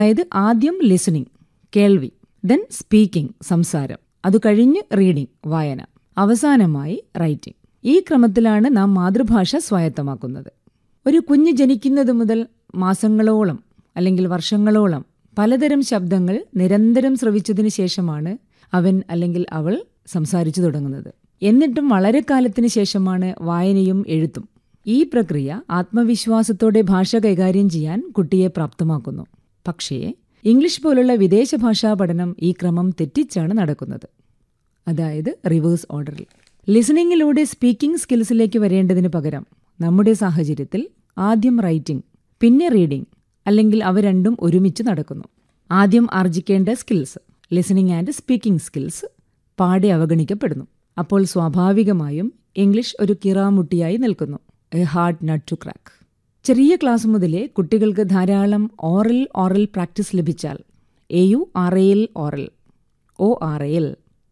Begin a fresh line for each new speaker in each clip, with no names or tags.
അതായത് ആദ്യം ലിസണിംഗ് കേൾവി ദെൻ സ്പീക്കിംഗ് സംസാരം അത് കഴിഞ്ഞ് റീഡിംഗ് വായന അവസാനമായി റൈറ്റിംഗ് ഈ ക്രമത്തിലാണ് നാം മാതൃഭാഷ സ്വായത്തമാക്കുന്നത് ഒരു കുഞ്ഞ് ജനിക്കുന്നത് മുതൽ മാസങ്ങളോളം അല്ലെങ്കിൽ വർഷങ്ങളോളം പലതരം ശബ്ദങ്ങൾ നിരന്തരം ശ്രവിച്ചതിന് ശേഷമാണ് അവൻ അല്ലെങ്കിൽ അവൾ സംസാരിച്ചു തുടങ്ങുന്നത് എന്നിട്ടും വളരെ കാലത്തിന് ശേഷമാണ് വായനയും എഴുത്തും ഈ പ്രക്രിയ ആത്മവിശ്വാസത്തോടെ ഭാഷ കൈകാര്യം ചെയ്യാൻ കുട്ടിയെ പ്രാപ്തമാക്കുന്നു പക്ഷേ ഇംഗ്ലീഷ് പോലുള്ള വിദേശ ഭാഷാ പഠനം ഈ ക്രമം തെറ്റിച്ചാണ് നടക്കുന്നത് അതായത് റിവേഴ്സ് ഓർഡറിൽ ലിസണിങ്ങിലൂടെ സ്പീക്കിംഗ് സ്കിൽസിലേക്ക് വരേണ്ടതിന് പകരം നമ്മുടെ സാഹചര്യത്തിൽ ആദ്യം റൈറ്റിംഗ് പിന്നെ റീഡിംഗ് അല്ലെങ്കിൽ അവ രണ്ടും ഒരുമിച്ച് നടക്കുന്നു ആദ്യം ആർജിക്കേണ്ട skills listening and speaking skills പാടെ അവഗണിക്കപ്പെടുന്നു അപ്പോൾ സ്വാഭാവികമായും ഇംഗ്ലീഷ് ഒരു കിറാമുട്ടിയായി നിൽക്കുന്നു a hard nut to crack ചെറിയ ക്ലാസ് മുതലേ കുട്ടികൾക്ക് ധാരാളം ഓറൽ ഓറൽ പ്രാക്ടീസ് ലഭിച്ചാൽ A U R L oral O R L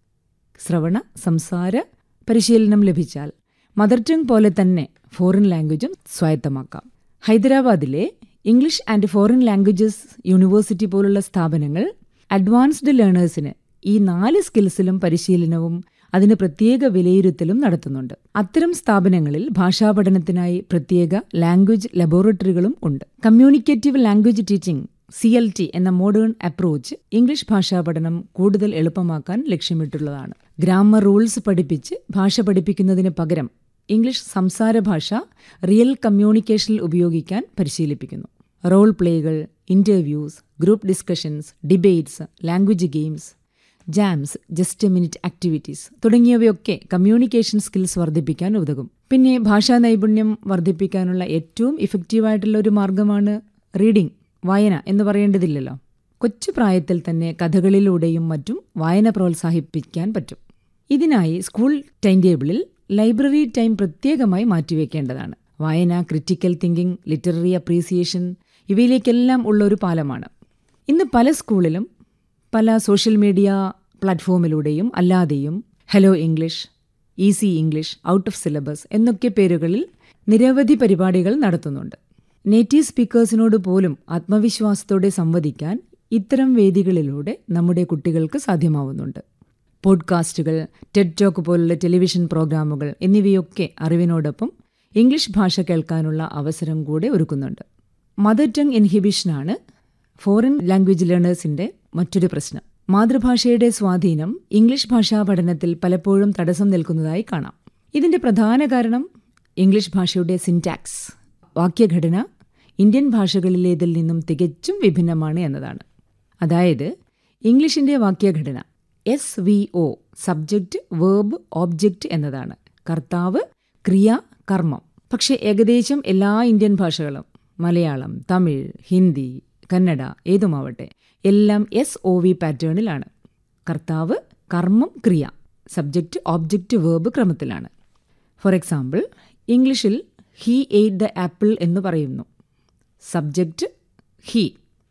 ശ്രവണ സംസാര പരിശീലനം ലഭിച്ചാൽ മദർ ടങ് പോലെ തന്നെ ഫോറിൻ ലാംഗ്വേജും സ്വായത്തമാക്കാം ഹൈദരാബാദിലെ English and foreign languages university പോലുള്ള സ്ഥാപനങ്ങൾ അഡ്വാൻസ്ഡ് ലേണേഴ്സിന് ഈ നാല് സ്കിൽസിലും പരിശീലനവും അതിന് പ്രത്യേക വിലയിരുത്തലും നടത്തുന്നുണ്ട് അത്തരം സ്ഥാപനങ്ങളിൽ ഭാഷാ പഠനത്തിനായി പ്രത്യേക ലാംഗ്വേജ് ലബോറട്ടറികളും ഉണ്ട് communicative language teaching C L T എന്ന മോഡേൺ അപ്രോച്ച് ഇംഗ്ലീഷ് ഭാഷാ പഠനം കൂടുതൽ എളുപ്പമാക്കാൻ ലക്ഷ്യമിട്ടുള്ളതാണ് ഗ്രാമർ റൂൾസ് പഠിപ്പിച്ച് ഭാഷ പഠിപ്പിക്കുന്നതിന് പകരം ഇംഗ്ലീഷ് സംസാര ഭാഷ റിയൽ കമ്മ്യൂണിക്കേഷനിൽ ഉപയോഗിക്കാൻ പരിശീലിപ്പിക്കുന്നു റോൾ പ്ലേകൾ interviews group discussions debates language games jams just minute activities തുടങ്ങിയവയൊക്കെ കമ്മ്യൂണിക്കേഷൻ സ്കിൽസ് വർദ്ധിപ്പിക്കാൻ ഉതകും പിന്നെ ഭാഷാ നൈപുണ്യം വർദ്ധിപ്പിക്കാനുള്ള ഏറ്റവും ഇഫക്റ്റീവായിട്ടുള്ള ഒരു മാർഗമാണ് റീഡിംഗ് വായന എന്ന് പറയേണ്ടതില്ലല്ലോ കൊച്ചു പ്രായത്തിൽ തന്നെ കഥകളിലൂടെയും മറ്റും വായന പ്രോത്സാഹിപ്പിക്കാൻ പറ്റും ഇതിനായി സ്കൂൾ ടൈം ടേബിളിൽ ലൈബ്രറി ടൈം പ്രത്യേകമായി മാറ്റിവെക്കേണ്ടതാണ് വായന ക്രിറ്റിക്കൽ തിങ്കിംഗ് ലിറ്റററി അപ്രീസിയേഷൻ ഇവയിലേക്കെല്ലാം ഉള്ള ഒരു പാലമാണ് ഇന്ന് പല സ്കൂളിലും പല സോഷ്യൽ മീഡിയ പ്ലാറ്റ്ഫോമിലൂടെയും അല്ലാതെയും hello English easy English out of syllabus എന്നൊക്കെ പേരുകളിൽ നിരവധി പരിപാടികൾ നടത്തുന്നുണ്ട് നേറ്റീവ് സ്പീക്കേഴ്സിനോട് പോലും ആത്മവിശ്വാസത്തോടെ സംവദിക്കാൻ ഇത്തരം വേദികളിലൂടെ നമ്മുടെ കുട്ടികൾക്ക് സാധ്യമാവുന്നുണ്ട് പോഡ്കാസ്റ്റുകൾ ടെഡ് ടോക്ക് പോലുള്ള ടെലിവിഷൻ പ്രോഗ്രാമുകൾ എന്നിവയൊക്കെ അറിവിനോടൊപ്പം ഇംഗ്ലീഷ് ഭാഷ കേൾക്കാനുള്ള അവസരം കൂടെ ഒരുക്കുന്നുണ്ട് മദർ ടങ് ഇൻഹിബിഷനാണ് ഫോറിൻ ലാംഗ്വേജ് ലേണേഴ്സിന്റെ മറ്റൊരു പ്രശ്നം മാതൃഭാഷയുടെ സ്വാധീനം ഇംഗ്ലീഷ് ഭാഷാ പഠനത്തിൽ പലപ്പോഴും തടസ്സം നിൽക്കുന്നതായി കാണാം ഇതിന്റെ പ്രധാന കാരണം ഇംഗ്ലീഷ് ഭാഷയുടെ സിൻടാക്സ് വാക്യഘടന ഇന്ത്യൻ ഭാഷകളിലേതിൽ നിന്നും തികച്ചും വിഭിന്നമാണ് എന്നതാണ് അതായത് ഇംഗ്ലീഷിന്റെ വാക്യഘടന S V O subject verb object എന്നതാണ് കർത്താവ് ക്രിയ കർമ്മം പക്ഷെ ഏകദേശം എല്ലാ ഇന്ത്യൻ ഭാഷകളും മലയാളം തമിഴ് ഹിന്ദി കന്നഡ ഏതുമാവട്ടെ എല്ലാം എസ് ഒ വി പാറ്റേണിലാണ് കർത്താവ് കർമ്മം ക്രിയ സബ്ജക്റ്റ് ഓബ്ജക്റ്റ് വേർബ് ക്രമത്തിലാണ് ഫോർ എക്സാമ്പിൾ ഇംഗ്ലീഷിൽ ഹീ എയ്റ്റ് ദ ആപ്പിൾ എന്ന് പറയുന്നു subject he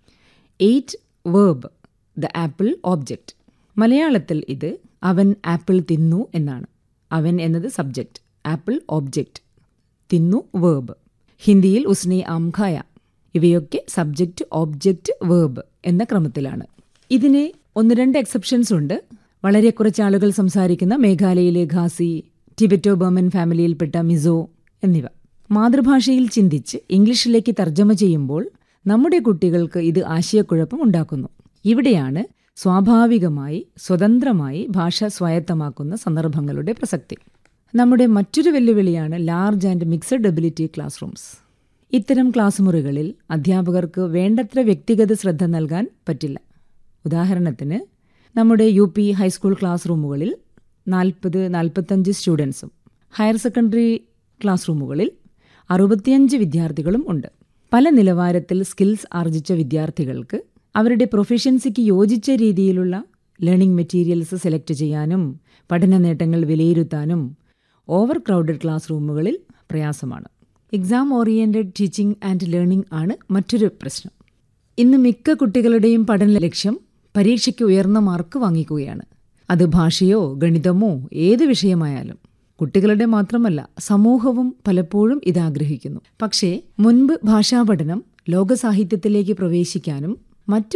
ate verb the apple object മലയാളത്തിൽ ഇത് അവൻ ആപ്പിൾ തിന്നു എന്നാണ് അവൻ എന്നത് സബ്ജക്റ്റ് ആപ്പിൾ ഓബ്ജക്റ്റ് തിന്നു വേർബ് ഹിന്ദിയിൽ ഉസ്നെ ആം ഖായ ഇവയൊക്കെ സബ്ജക്റ്റ് ഓബ്ജക്റ്റ് വേർബ് എന്ന ക്രമത്തിലാണ് ഇതിന് ഒന്ന് രണ്ട് എക്സെപ്ഷൻസ് ഉണ്ട് വളരെ കുറച്ച് ആളുകൾ സംസാരിക്കുന്ന മേഘാലയയിലെ ഖാസി ടിബറ്റോ ബർമൻ ഫാമിലിയിൽപ്പെട്ട മിസോ എന്നിവ മാതൃഭാഷയിൽ ചിന്തിച്ച് ഇംഗ്ലീഷിലേക്ക് തർജ്ജമ ചെയ്യുമ്പോൾ നമ്മുടെ കുട്ടികൾക്ക് ഇത് ആശയക്കുഴപ്പം ഉണ്ടാക്കുന്നു ഇവിടെയാണ് സ്വാഭാവികമായി സ്വതന്ത്രമായി ഭാഷ സ്വായത്തമാക്കുന്ന സന്ദർഭങ്ങളുടെ പ്രസക്തി നമ്മുടെ മറ്റൊരു വെല്ലുവിളിയാണ് large and mixed ability class rooms ഇത്തരം ക്ലാസ് മുറികളിൽ അധ്യാപകർക്ക് വേണ്ടത്ര വ്യക്തിഗത ശ്രദ്ധ നൽകാൻ പറ്റില്ല ഉദാഹരണത്തിന് നമ്മുടെ യു പി ഹൈസ്കൂൾ ക്ലാസ് റൂമുകളിൽ നാൽപ്പത് നാൽപ്പത്തഞ്ച് സ്റ്റുഡൻസും ഹയർ സെക്കൻഡറി ക്ലാസ് റൂമുകളിൽ അറുപത്തിയഞ്ച് വിദ്യാർത്ഥികളും ഉണ്ട് പല നിലവാരത്തിൽ സ്കിൽസ് ആർജിച്ച വിദ്യാർത്ഥികൾക്ക് അവരുടെ പ്രൊഫഷൻസിക്ക് യോജിച്ച രീതിയിലുള്ള ലേണിംഗ് മെറ്റീരിയൽസ് സെലക്ട് ചെയ്യാനും പഠന നേട്ടങ്ങൾ വിലയിരുത്താനും ഓവർ ക്രൗഡഡ് ക്ലാസ് റൂമുകളിൽ പ്രയാസമാണ് exam oriented teaching and learning ആണ് മറ്റൊരു പ്രശ്നം ഇന്ന് മിക്ക കുട്ടികളുടെയും പഠന ലക്ഷ്യം പരീക്ഷയ്ക്ക് ഉയർന്ന മാർക്ക് വാങ്ങിക്കുകയാണ് അത് ഭാഷയോ ഗണിതമോ ഏത് വിഷയമായാലും കുട്ടികളുടെ മാത്രമല്ല സമൂഹവും പലപ്പോഴും ഇതാഗ്രഹിക്കുന്നു പക്ഷേ മുൻപ് ഭാഷാ പഠനം ലോകസാഹിത്യത്തിലേക്ക് പ്രവേശിക്കാനും മറ്റു